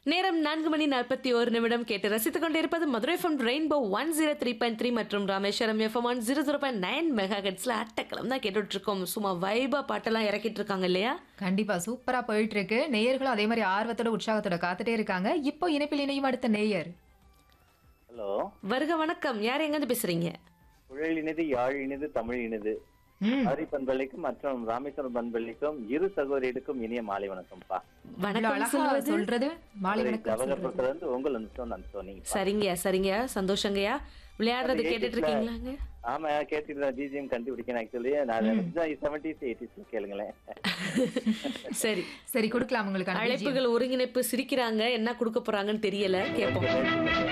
நேரம் நான்கு மணி நாற்பத்தி ஒரு நிமிடம் கேட்டு ரசித்துக் கொண்டிருப்பது Madurai FM rainbow one zero three point three மற்றும் Rameswaram FM one zero zero point nine mega ஹெட்ஸ்ல அட்டக்கிழமை தான் கேட்டுட்டு இருக்கோம் சும்மா வைபா பாட்டெல்லாம் இறக்கிட்டு இருக்காங்க இல்லையா கண்டிப்பா சூப்பரா போயிட்டு இருக்கு நேயர்களும் அதே மாதிரி ஆர்வத்தோட உற்சாகத்தோட காத்துட்டே இருக்காங்க இப்போ இணைப்பில் இணையும் அடுத்த நேயர் ஹலோ வருக வணக்கம் யார் எங்கேருந்து பேசுறீங்க குழல் இனிது யாழ் இனிது தமிழ் இனிது ம் மதுரை பண்பள்ளிக்கும் மற்றும் ராமேஸ்வரம் பண்பள்ளிக்கும் இரு சகோதரிகளுக்கும் இனிய மாலை வணக்கம்ப்பா இவ்வளவு வணக்கம் அழகா சொல்வது சொல்றது மாலை மதுரை வணக்கம் சொல்றது ஜவஹர்புரத்துல இருந்து உங்கள் அனுப்பிச்சோம் நான் சொன்னீங்க சரிங்கய்யா சரிங்கய்யா சந்தோஷங்கய்யா விளையாடுறது அது கேட்டுட்டு இருக்கீங்களாங்க ஆமா கேட்டுட்டு பிஜிஎம் கண்டுபிடிக்கணும் ஆக்சுவலி நான் செவன்டிஸ் எயிட்டிஸ் கேளுங்களேன் சரி சரி கொடுக்கலாம் உங்களுக்கு அழைப்புகள் ஒருங்கிணைப்பு சிரிக்கிறாங்க என்ன கொடுக்க போறாங்கன்னு தெரியல கேட்போம்